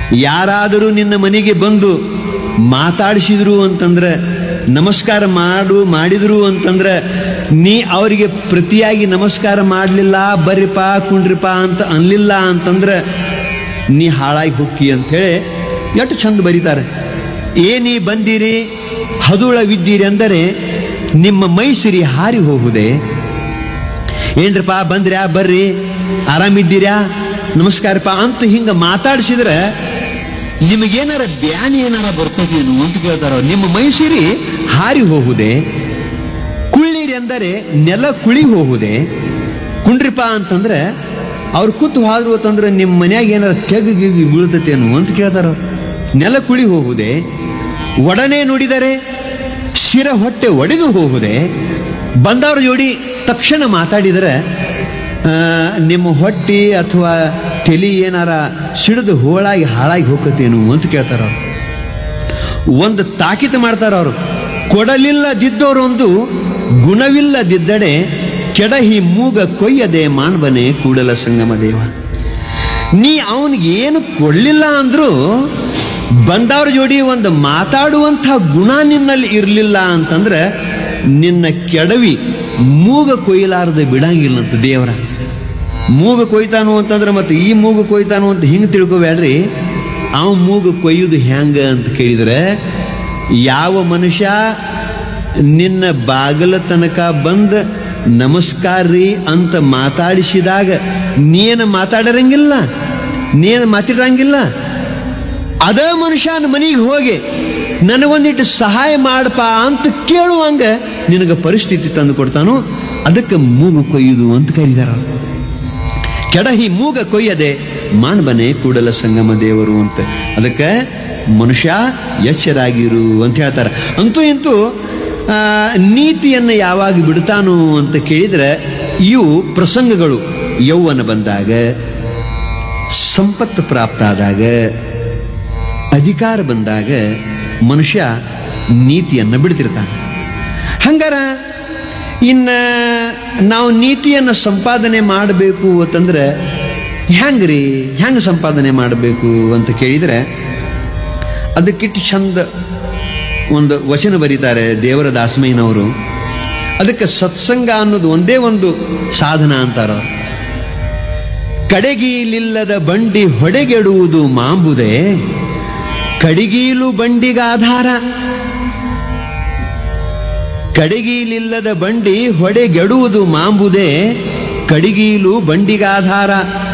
ಯಾರಾದರೂ ನಿನ್ನ ಮನೆಗೆ ಬಂದು ಮಾತಾಡಿಸಿದ್ರು ಅಂತಂದ್ರೆ ನಮಸ್ಕಾರ ಮಾಡು ಮಾಡಿದ್ರು ಅಂತಂದ್ರೆ ನೀ ಅವರಿಗೆ ಪ್ರತಿಯಾಗಿ ನಮಸ್ಕಾರ ಮಾಡಲಿಲ್ಲ ಬರ್ರಿಪ್ಪ ಕುಂಡ್ರಿಪ್ಪ ಅಂತ ಅನ್ಲಿಲ್ಲ ಅಂತಂದ್ರೆ ನೀ ಹಾಳಾಗಿ ಹೊಕ್ಕಿ ಅಂಥೇಳಿ ಎಷ್ಟು ಚಂದ ಬರೀತಾರೆ ಏನಿ ಬಂದಿರಿ ಹದುಳವಿದ್ದೀರಿ ಅಂದರೆ ನಿಮ್ಮ ಮೈಸಿರಿ ಹಾರಿ ಹೋಗುದೆ ಏನ್ರಪ್ಪ ಬಂದ್ರ್ಯಾ ಬರ್ರಿ ಆರಾಮಿದ್ದೀರ್ಯಾ ನಮಸ್ಕಾರಪ್ಪ ಅಂತ ಹಿಂಗ ಮಾತಾಡಿಸಿದ್ರೆ ನಿಮಗೇನಾರ ಧ್ಯಾನ ಏನಾರ ಬರ್ತದೇನು ಅಂತ ಕೇಳ್ತಾರ ಅವ್ರು. ನಿಮ್ಮ ಮೈಸೂರಿ ಹಾರಿ ಹೋಗುದೆ ಕುಳ್ಳಿರಿ ಎಂದರೆ ನೆಲ ಕುಳಿ ಹೋಗುದೆ ಕುಂಡ್ರಿಪ ಅಂತಂದ್ರೆ ಅವ್ರು ಕೂತು ಹಾದ್ರು ಅಂತಂದ್ರೆ ನಿಮ್ಮ ಮನ್ಯಾಗ ಏನಾರ ತೆಗ್ ಗಿಗ್ ಬೀಳ್ತತೇನು ಅಂತ ಕೇಳ್ತಾರ ಅವ್ರು. ನೆಲ ಕುಳಿ ಹೋಗುದೆ ಒಡನೆ ನುಡಿದರೆ ಶಿರ ಹೊಟ್ಟೆ ಒಡೆದು ಹೋಗುದೆ ಬಂದವ್ರ ಜೋಡಿ ತಕ್ಷಣ ಮಾತಾಡಿದರೆ ಆ, ನಿಮ್ಮ ಹೊಟ್ಟಿ ಅಥವಾ ತಲಿ ಏನಾರ ಸಿಡಿದು ಹೋಳಾಗಿ ಹಾಳಾಗಿ ಹೋಗತ್ತೇನು ಅಂತ ಕೇಳ್ತಾರ ಅವ್ರು ಒಂದು ತಾಕೀತು ಮಾಡ್ತಾರ ಅವರು ಕೊಡಲಿಲ್ಲದಿದ್ದವರು ಒಂದು ಗುಣವಿಲ್ಲದಿದ್ದಡೆ ಕೆಡಹಿ ಮೂಗ ಕೊಯ್ಯದೆ ಮಾಣ್ಬನೆ ಕೂಡಲ ಸಂಗಮ ದೇವ ನೀ ಅವನಿಗೆ ಏನು ಕೊಡ್ಲಿಲ್ಲ ಅಂದ್ರೂ ಬಂದವ್ರ ಜೋಡಿ ಒಂದು ಮಾತಾಡುವಂಥ ಗುಣ ನಿನ್ನಲ್ಲಿ ಇರಲಿಲ್ಲ ಅಂತಂದ್ರೆ ನಿನ್ನ ಕೆಡವಿ ಮೂಗ ಕೊಯ್ಲಾರದೆ ಬಿಡಂಗಿಲ್ಲ ಅಂತ ದೇವರ ಮೂಗ ಕೊಯ್ತಾನು ಅಂತಂದ್ರೆ ಮತ್ತೆ ಈ ಮೂಗು ಕೊಯ್ತಾನು ಅಂತ ಹಿಂಗೆ ತಿಳ್ಕೊಬೇಡ್ರಿ ಅವ ಮೂಗು ಕೊಯ್ಯುದು ಹೆಂಗ ಅಂತ ಕೇಳಿದ್ರೆ ಯಾವ ಮನುಷ್ಯ ನಿನ್ನ ಬಾಗಲ ತನಕ ಬಂದ ನಮಸ್ಕಾರ ರೀ ಅಂತ ಮಾತಾಡಿಸಿದಾಗ ನೀನು ಮಾತಾಡರಂಗಿಲ್ಲ ನೀನು ಮಾತಾಡಂಗಿಲ್ಲ ಅದ ಮನುಷ್ಯನ ಮನೆಗೆ ಹೋಗಿ ನನಗೊಂದಿಟ್ಟು ಸಹಾಯ ಮಾಡಪ್ಪ ಅಂತ ಕೇಳುವಂಗ ನಿನಗೆ ಪರಿಸ್ಥಿತಿ ತಂದು ಕೊಡ್ತಾನೋ ಅದಕ್ಕೆ ಮೂಗು ಕೊಯ್ಯುದು ಅಂತ ಕರೀತಾರ ಅವ್ರು. ಕೆಡಹಿ ಮೂಗ ಕೊಯ್ಯದೆ ಮಾನ್ಬನೆ ಕೂಡಲ ಸಂಗಮ ದೇವರು ಅಂತ ಅದಕ್ಕೆ ಮನುಷ್ಯ ಎಚ್ಚರಾಗಿರು ಅಂತ ಹೇಳ್ತಾರೆ ಅಂತೂ ಇಂತೂ ಆ, ನೀತಿಯನ್ನು ಯಾವಾಗ ಬಿಡ್ತಾನು ಅಂತ ಕೇಳಿದ್ರೆ ಇವು ಪ್ರಸಂಗಗಳು ಯೌವನ ಬಂದಾಗ ಸಂಪತ್ತು ಪ್ರಾಪ್ತ ಆದಾಗ ಅಧಿಕಾರ ಬಂದಾಗ ಮನುಷ್ಯ ನೀತಿಯನ್ನು ಬಿಡ್ತಿರ್ತಾನೆ ಹಂಗಾರ ಇನ್ನ ನಾವು ನೀತಿಯನ್ನು ಸಂಪಾದನೆ ಮಾಡಬೇಕು ಅಂತಂದ್ರೆ ಹೆಂಗ್ರಿ ಹೆಂಗೆ ಸಂಪಾದನೆ ಮಾಡಬೇಕು ಅಂತ ಕೇಳಿದರೆ ಅದಕ್ಕಿಟ್ಟು ಚಂದ ಒಂದು ವಚನ ಬರೀತಾರೆ ದೇವರ ದಾಸಮಯ್ಯನವರು ಅದಕ್ಕೆ ಸತ್ಸಂಗ ಅನ್ನೋದು ಒಂದೇ ಒಂದು ಸಾಧನ ಅಂತಾರ ಕಡೆಗೀಲಿಲ್ಲದ ಬಂಡಿ ಹೊಡೆಗೆಡುವುದು ಮಾಂಬುದೆ ಕಡಿಗೀಲು ಬಂಡಿಗಾಧಾರ ಕಡಿಗೀಲಿಲ್ಲದ ಬಂಡಿ ಹೊಡೆಗೆಡುವುದು ಮಾಂಬುದೆ ಕಡಿಗೀಲು ಬಂಡಿಗಾಧಾರ